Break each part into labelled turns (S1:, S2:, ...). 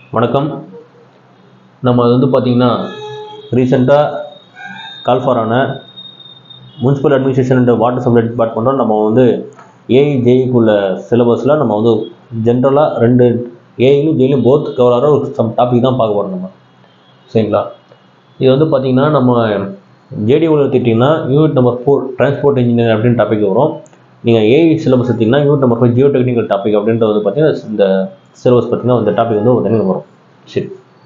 S1: வணக்கம் நம்ம வந்து பார்த்திங்கன்னா ரீசெண்டாக கால் ஃபார் ஆன municipal administration and water supply டிபார்ட்மெண்ட்டும் நம்ம வந்து ஏஐ ஜேஇக்குள்ள சிலபஸில் நம்ம வந்து ஜென்ரலாக ரெண்டு ஏஐலும் ஜேயிலும் போத் கவர் ஆகிற ஒரு சம் டாபிக் தான் பார்க்க போகிறோம் நம்ம சரிங்களா இது வந்து பார்த்திங்கன்னா நம்ம ஜேடி உள்ள எடுத்துக்கிட்டிங்கன்னா unit number four transport engineer அப்படின்னு டாபிக் வரும் நீங்கள் ஏஐ சிலபஸ் எடுத்திங்கன்னா unit number five geotechnical topic அப்படின்றது வந்து பார்த்தீங்கன்னா இந்த சிலபஸ் பார்த்தீங்கன்னா இந்த டாபிக் வந்து ஒரு தனியாக வரும் சரி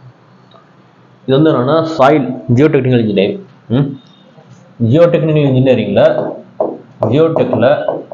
S1: இது வந்து என்னன்னா சாயில் ஜியோ டெக்னிக்கல் இன்ஜினியரிங் ம் ஜியோ டெக்னிக்கல் இன்ஜினியரிங்கில் ஜியோ டெக்கில்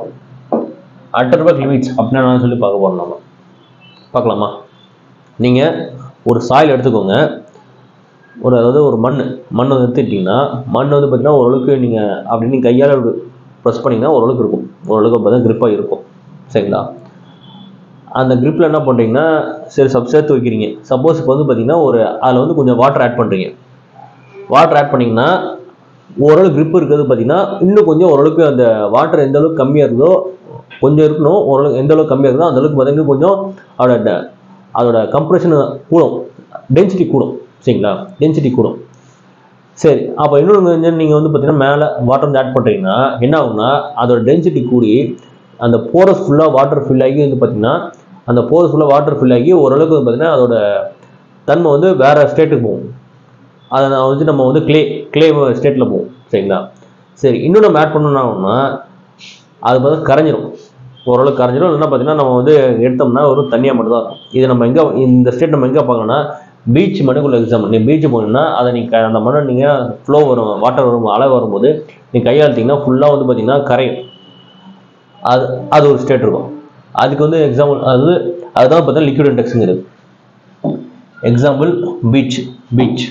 S1: அட்டர்பக் லிமிட்ஸ் அப்படின்னு நான் சொல்லி பார்க்க போகிறோம் நம்ம பார்க்கலாமா நீங்கள் ஒரு சாயில் எடுத்துக்கோங்க ஒரு அதாவது ஒரு மண் மண் வந்து எடுத்துக்கிட்டிங்கன்னா மண் வந்து பார்த்தீங்கன்னா ஓரளவுக்கு நீங்கள் அப்படின்னு கையால் ப்ரெஸ் பண்ணிங்கன்னா ஓரளவுக்கு இருக்கும் ஓரளவுக்கு பார்த்தா grip-ஆ இருக்கும் சரிங்களா அந்த gripல என்ன பண்ணுறீங்கன்னா சரி சப் சேர்த்து வைக்கிறீங்க சப்போஸ் இப்போ வந்து பார்த்தீங்கன்னா ஒரு அதில் வந்து கொஞ்சம் வாட்டர் ஆட் பண்ணுறீங்க வாட்டர் ஆட் பண்ணிங்கன்னா ஓரளவு grip இருக்கிறது பார்த்தீங்கன்னா இன்னும் கொஞ்சம் ஓரளவுக்கு அந்த வாட்டர் எந்த அளவுக்கு கம்மியாக இருந்தோ கொஞ்சம் இருக்கணும் ஓரளவுக்கு எந்த அளவுக்கு கம்மியாக இருந்தோ அந்த அளவுக்கு பார்த்தீங்கன்னா கொஞ்சம் அதோட ட- அதோட கம்ப்ரெஷன் கூடும் டென்சிட்டி கூடும் சரிங்களா டென்சிட்டி கூடும் சரி அப்போ இன்னொரு கொஞ்சம் நீங்கள் வந்து பார்த்தீங்கன்னா மேலே வாட்டர் வந்து ஆட் பண்ணுறீங்கன்னா என்ன ஆகும்னா அதோட டென்சிட்டி கூடி அந்த போரஸ் ஃபுல்லாக வாட்டர் ஃபில் ஆகி வந்து பார்த்தீங்கன்னா அந்த போரஸ் ஃபுல்லாக வாட்டர் ஃபில் ஆகி ஓரளவுக்கு வந்து பார்த்தீங்கன்னா அதோட தன்மை வந்து வேறு ஸ்டேட்டுக்கு போகும் அதை நான் வந்து நம்ம வந்து க்ளே க்ளே ஸ்டேட்டில் போகும் சரிங்களா சரி இன்னும் நம்ம ஆட் பண்ணோம்னா அது பார்த்தா கரைஞ்சிரும் ஓரளவுக்கு கரைஞ்சிரும் இல்லைன்னா பார்த்தீங்கன்னா நம்ம வந்து எடுத்தோம்னா ஒரு தண்ணியாக மட்டும் தான் இருக்கும் இது நம்ம எங்கே இந்த ஸ்டேட் நம்ம எங்கே பார்க்கணும்னா பீச் மண்ணுக்குள்ள எக்ஸாம் நீ பீச் போனீங்கன்னா அதை நீ க- அந்த மண்ணை நீங்கள் ஃப்ளோ வரும் வாட்டர் வரும் அலை வரும்போது நீ கையாழ்த்தீங்கன்னா ஃபுல்லாக வந்து பார்த்தீங்கன்னா கரையும் அது அது ஒரு ஸ்டேட் இருக்கும் அதுக்கு வந்து எக்ஸாம்பிள் அது அதுதான் பார்த்தீங்கன்னா லிக்விட் இண்டெக்ஸுங்கிறது எக்ஸாம்பிள் பீச் பீச்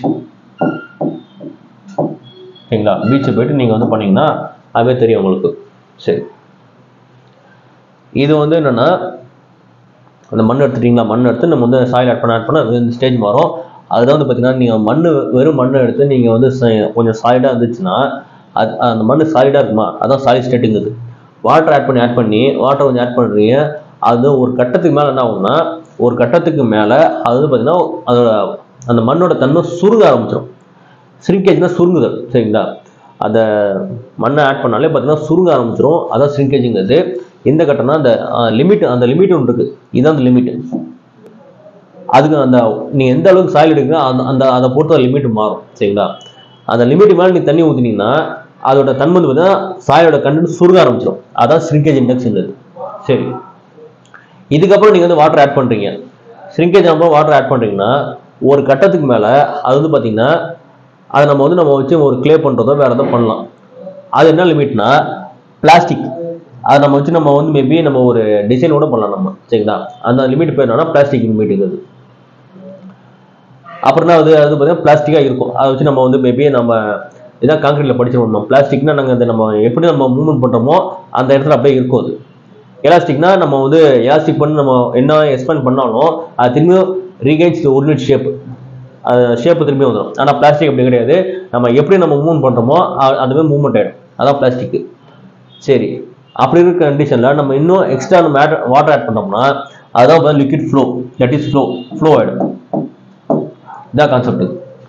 S1: சரிங்களா பீச்சை போயிட்டு நீங்கள் வந்து பண்ணீங்கன்னா அதுவே தெரியும் உங்களுக்கு சரி இது வந்து என்னன்னா அந்த மண் எடுத்துட்டீங்களா மண் எடுத்து நம்ம வந்து சாயில் ஆட் பண்ண ஆட் பண்ண அது இந்த ஸ்டேஜ் மாறும் அதுதான் வந்து பார்த்தீங்கன்னா நீங்கள் மண் வெறும் மண்ணை எடுத்து நீங்கள் வந்து ச- கொஞ்சம் சாலிடாக இருந்துச்சுன்னா அது அந்த மண் சாலிடாக இருக்குமா அதான் சாலிட் ஸ்டேட்டுங்குது வாட்டர் ஆட் பண்ணி ஆட் பண்ணி வாட்டர் கொஞ்சம் ஆட் பண்ணுறீங்க அது ஒரு கட்டத்துக்கு மேலே என்ன ஆகும்னா ஒரு கட்டத்துக்கு மேலே அது வந்து பார்த்தீங்கன்னா அதோட அந்த மண்ணோட தன்மை சுருங்க ஆரம்பிச்சிடும் ஸ்ரிங்கேஜ்னா சுருங்குதல் சரிங்களா அந்த மண்ணை ஆட் பண்ணாலே பார்த்தீங்கன்னா சுருங்க ஆரம்பிச்சிடும் அதான் ஸ்ரிங்கேஜுங்கிறது எந்த கட்டம்னா அந்த லிமிட் அந்த லிமிட் ஒன்று இருக்குது இதுதான் அந்த லிமிட் அதுக்கு அந்த நீங்கள் எந்த அளவுக்கு சாயில் எடுக்கிறீங்க அந்த அந்த அதை பொறுத்த லிமிட் மாறும் சரிங்களா அந்த லிமிட் மேலே நீ தண்ணி ஊற்றினீங்கன்னா அதோட தன்மை வந்து பார்த்தீங்கன்னா சாயோட கண்டென்ட் சுருங்க ஆரம்பிச்சிடும் அதான் ஸ்ரிங்கேஜ் இண்டெக்ஸ்ங்கிறது சரி இதுக்கப்புறம் நீங்கள் வந்து வாட்டர் ஆட் பண்ணுறீங்க ஸ்ரிங்கேஜ் அப்புறம் வாட்டர் ஆட் பண்ணுறீங்கன்னா ஒரு கட்டத்துக்கு மேலே அது வந்து பார்த்தீங்கன்னா அதை நம்ம வந்து நம்ம வச்சு ஒரு க்ளே பண்ணுறதோ வேறு எதோ பண்ணலாம் அது என்ன லிமிட்னா பிளாஸ்டிக் அதை நம்ம வச்சு நம்ம வந்து மேபி நம்ம ஒரு டிசைன் கூட பண்ணலாம் நம்ம சரிங்களா அந்த லிமிட் பேர் என்னன்னா பிளாஸ்டிக் லிமிட்டுங்கிறது அப்புறம் என்ன அது அது பார்த்தீங்கன்னா பிளாஸ்டிக்காக இருக்கும் அதை வச்சு நம்ம வந்து மேபி நம்ம இதான் காங்கிரீட்டில் படிச்சிருவோம் நம்ம பிளாஸ்டிக்னா நாங்கள் அந்த நம்ம எப்படி நம்ம மூவ்மெண்ட் பண்ணுறோமோ அந்த இடத்துல அப்படியே இருக்கும் அது எலாஸ்டிக்னா நம்ம வந்து எலாஸ்டிக் பண்ணி நம்ம என்ன எக்ஸ்பேண்ட் பண்ணாலும் அது திரும்பியும் ரீகைன்ஸ் ஒரிஜினல் ஷேப் அது ஷேப் திரும்பி வந்துடும் ஆனால் பிளாஸ்டிக் அப்படி கிடையாது நம்ம எப்படி நம்ம மூவ்மெண்ட் பண்ணுறோமோ அ- அதுவே மூவ்மெண்ட் ஆகிடும் அதான் பிளாஸ்டிக் சரி அப்படி இருக்க கண்டிஷனில் நம்ம இன்னும் எக்ஸ்ட்ரா நம்ம ஆட் வாட்டர் ஆட் பண்ணோம்னா அதுதான் liquid flow that is flow flow ஆகிடும் இதான் கான்செப்ட்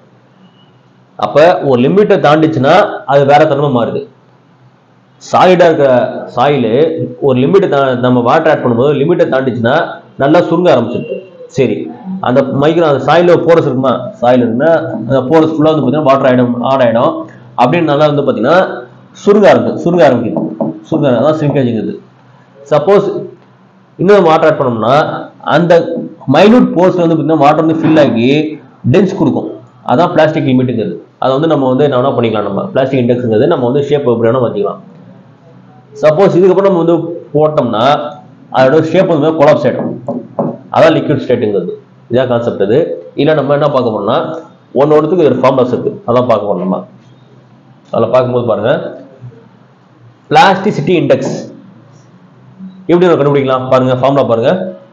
S1: அப்போ ஒரு லிமிட்டை தாண்டிச்சுன்னா அது வேற தன்மை மாறுது சாலிடாக இருக்க சாயிலு ஒரு லிமிட்டை நம்ம வாட்டர் ஆட் பண்ணும்போது லிமிட்டை தாண்டிச்சுன்னா நல்லா சுருங்க ஆரம்பிச்சிருக்கு சரி அந்த மைக்ரோ அந்த சாயில் போரஸ் இருக்குமா சாயில் இருக்குன்னா அந்த போரஸ் ஃபுல்லாக வந்து பார்த்தீங்கன்னா வாட்டர் ஆகிடும் ஆட் ஆகிடும் அப்படின்னு நல்லா வந்து பார்த்தீங்கன்னா சுருங்க ஆரம்பிக்கும் சுருங்க ஆரம்பிக்குது சுருங்க அதான் சிங்கேஜுங்கிறது சப்போஸ் இன்னொரு வாட்டர் ஆட் பண்ணோம்னா அந்த மைனூட் போர்ஸ்ல வந்து பார்த்தீங்கன்னா வாட்டர் வந்து ஃபில் ஆகி டென்ஸ் கொடுக்கும் அதான் பிளாஸ்டிக் லிமிட்டுங்கிறது அதை வந்து நம்ம வந்து என்ன வேணா பண்ணிக்கலாம் நம்ம பிளாஸ்டிக் இண்டெக்ஸுங்கிறது நம்ம வந்து ஷேப் எப்படி வேணா மாற்றிக்கலாம் சப்போஸ் இதுக்கப்புறம் நம்ம வந்து போட்டோம்னா அதோட ஷேப் வந்து கொலாப்ஸ் ஆகிடும் அதான் லிக்விட் ஸ்டேட்டுங்கிறது இதான் கான்செப்ட் இது இல்லை நம்ம என்ன பார்க்க போறோம்னா ஒன்று ஒன்றுத்துக்கு ஒரு ஃபார்முலாஸ் இருக்கு அதான் பார்க்க போறோம் நம்ம அதில் பார்க்கும்போது பாருங்க பிளாஸ்டிசிட்டி இண்டெக்ஸ் எப்படி நம்ம கண்டுபிடிக்கலாம் பாருங்க ஃபார்முலா பாருங்க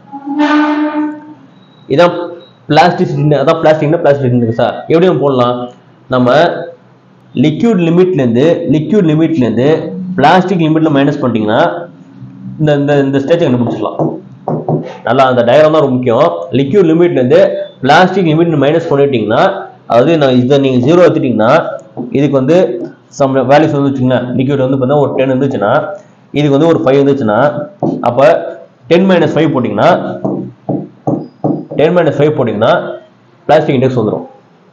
S1: இதான் பிளாஸ்டிசிட்டி அதான் பிளாஸ்டிக்னா பிளாஸ்டிக் இண்டெக்ஸ் சார் எப்படி நம்ம போடலாம் நம்ம லிக்யூட் லிமிட்லேருந்து லிக்யூட் லிமிட்லேருந்து பிளாஸ்டிக் லிமிட்ல மைனஸ் பண்ணிட்டீங்கன்னா இந்த இந்த இந்த ஸ்டேஜை கண்டுபிடிச்சிடலாம் நல்லா அந்த டயக்ராம் தான் ரொம்ப முக்கியம் லிக்யூட் லிமிட்லேருந்து பிளாஸ்டிக் லிமிட் மைனஸ் பண்ணிட்டீங்கன்னா அதாவது நான் இதை நீங்கள் ஜீரோ எடுத்துட்டீங்கன்னா இதுக்கு வந்து சம் வேல்யூஸ் வந்து வச்சுங்க லிக்விட் வந்து பார்த்தீங்கன்னா ஒரு டென் இருந்துச்சுன்னா இதுக்கு வந்து ஒரு ஃபைவ் இருந்துச்சுன்னா அப்போ டென் மைனஸ் ஃபைவ் போட்டிங்கன்னா டென் மைனஸ் ஃபைவ் போட்டிங்கன்னா பிளாஸ்டிக் இண்டெக்ஸ் வந்துடும்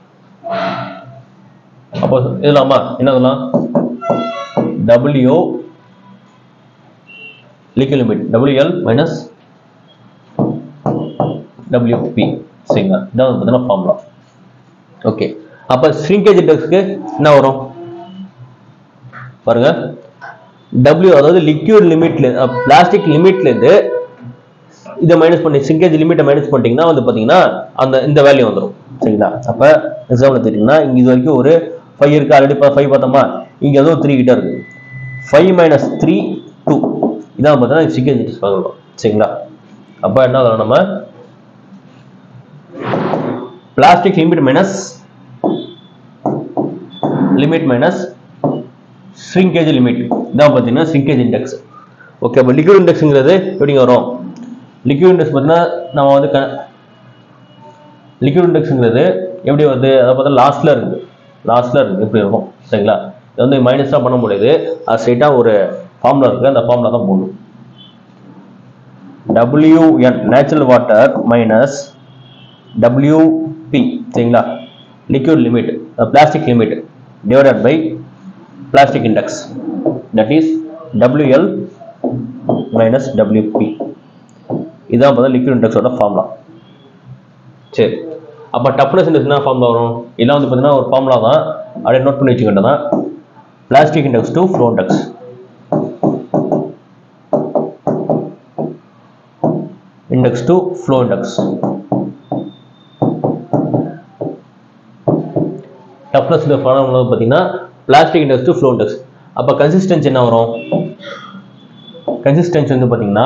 S1: அப்போ இதலாமா என்ன இதெல்லாம் W liquid limit WL minus WP சரிங்களா இதான் வந்து பார்த்தீங்கன்னா ஃபார்முலா ஓகே அப்போ ஸ்ரிங்கேஜ் இண்டெக்ஸ்க்கு என்ன வரும் பாருங்க W அதாவது லிக்யூட் லிமிட்ல பிளாஸ்டிக் லிமிட்லேருந்து இதை மைனஸ் பண்ணி சிங்கேஜ் லிமிட்டை மைனஸ் பண்ணிட்டீங்கன்னா வந்து பார்த்தீங்கன்னா அந்த இந்த வேல்யூ வந்துடும் சரிங்களா அப்போ எக்ஸாம்பிள் எடுத்துக்கிட்டிங்கன்னா இங்கே இது வரைக்கும் ஒரு ஃபைவ் இருக்கு ஆல்ரெடி ஃபைவ் பார்த்தோமா இங்கே அதுவும் த்ரீ கிட்ட இருக்கு ஃபைவ் மைனஸ் த்ரீ டூ இதான் பார்த்தீங்கன்னா சிக்கன் ஜிடிஸ் பார்க்கலாம் சரிங்களா அப்போ என்ன வரும் நம்ம plastic limit minus limit minus shrinkage limit இதான் பார்த்தீங்கன்னா ஷ்ரிங்கேஜ் இண்டெக்ஸ் ஓகே அப்போ லிக்விட் இண்டெக்ஸுங்கிறது எப்படிங்க வரும் லிக்விட் இண்டெக்ஸ் பார்த்தீங்கன்னா நம்ம வந்து க லிக்விட் இண்டெக்ஸுங்கிறது எப்படி வருது அதை பார்த்தா லாஸ்ட்ல இருக்குது லாஸ்ட்ல இருக்குது எப்படி இருக்கும் சரிங்களா இது வந்து மைனஸாக பண்ண முடியாது அது ஸ்ட்ரைட்டாக ஒரு ஃபார்முலா இருக்குது அந்த ஃபார்முலா தான் போடணும் WN natural water minus WP சரிங்களா liquid limit plastic limit divided by plastic index that is WL minus WP இதான் பார்த்தா லிக்விட் இண்டெக்ஸோட ஃபார்முலா சரி அப்போ டப்னஸ் இண்டெக்ஸ் என்ன ஃபார்முலா வரும் இதெல்லாம் வந்து பார்த்தீங்கன்னா ஒரு ஃபார்முலா தான் அப்படியே நோட் பண்ணி வச்சுக்க வேண்டியதான் plastic index to flow index index to flow index toughness இந்த ஃபார்முலா பார்த்தீங்கன்னா plastic index to flow index அப்போ கன்சிஸ்டன்சி என்ன வரும் கன்சிஸ்டன்சி வந்து பார்த்தீங்கன்னா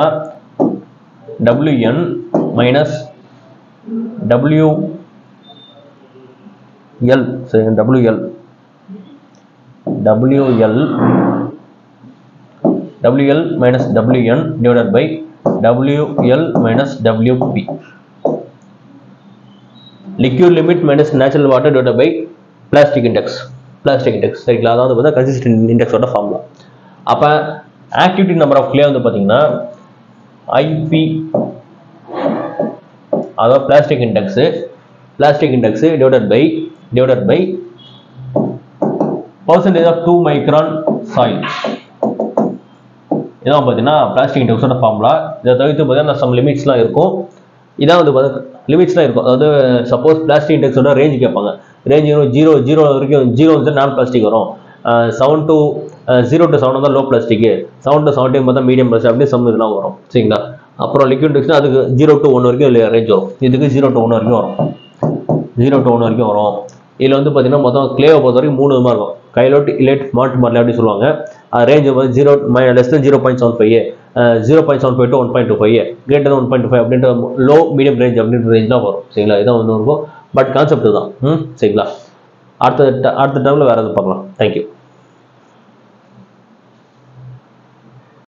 S1: WN மைனஸ் WL சரி WL WL WL minus WN divided by WL minus WP liquid limit minus natural water divided by plastic index plastic index சரிங்களா அதாவது பார்த்தா consistent இண்டெக்ஸோட ஃபார்முலா அப்போ ஆக்டிவிட்டி நம்பர் ஆஃப் கிளே வந்து பார்த்தீங்கன்னா ஐபி அதாவது plastic index plastic index divided by divided by percentage of two micron soil இதான் பார்த்தீங்கன்னா பிளாஸ்டிக் இண்டெக்ஸோட ஃபார்முலா இதை தவிர்த்து பார்த்தீங்கன்னா சம் லிமிட்ஸ்லாம் இருக்கும் இதான் வந்து பார்த்தா லிமிட்ஸ்லாம் இருக்கும் அதாவது சப்போஸ் பிளாஸ்டிக் இண்டெக்ஸோட ரேஞ்ச் கேட்பாங்க ரேஞ்ச் ஜீரோ ஜீரோ வரைக்கும் ஜீரோ வந்து நான் பிளாஸ்டிக் வரும் seven to zero to seven தான் low plastic seven to seventeen பார்த்தா மீடியம் பிளாஸ்டிக் அப்படி சம் இதெல்லாம் வரும் சரிங்களா அப்புறம் லிக்விட் இண்டெக்ஸ்னா அதுக்கு ஜீரோ டு ஒன் வரைக்கும் ரேஞ்ச் வரும் இதுக்கு ஜீரோ டு ஒன் வரைக்கும் வரும் ஜீரோ டு ஒன் வரைக்கும் வரும் இதில் வந்து பார்த்தீங்கன்னா மொத்தம் கிளேவை பொறுத்த வரைக்கும் மூணு விதமாக இருக்கும் கைலோட் இலேட் மால்ட் மாடல் அப்படி சொல்லுவாங்க அது ரேஞ்ச் வந்து ஜீரோ மை less than zero point seven five zero point seven five to one point two five greater one point five அப்படின்ற லோ மீடியம் ரேஞ்ச் அப்படின்ற ரேஞ்ச் தான் வரும் சரிங்களா இதான் வந்து இருக்கும் பட் கான்செப்ட் தான் ம் சரிங்களா அடுத்த அடுத்த டைமில் வேறு எதுவும் பார்க்கலாம் தேங்க்யூ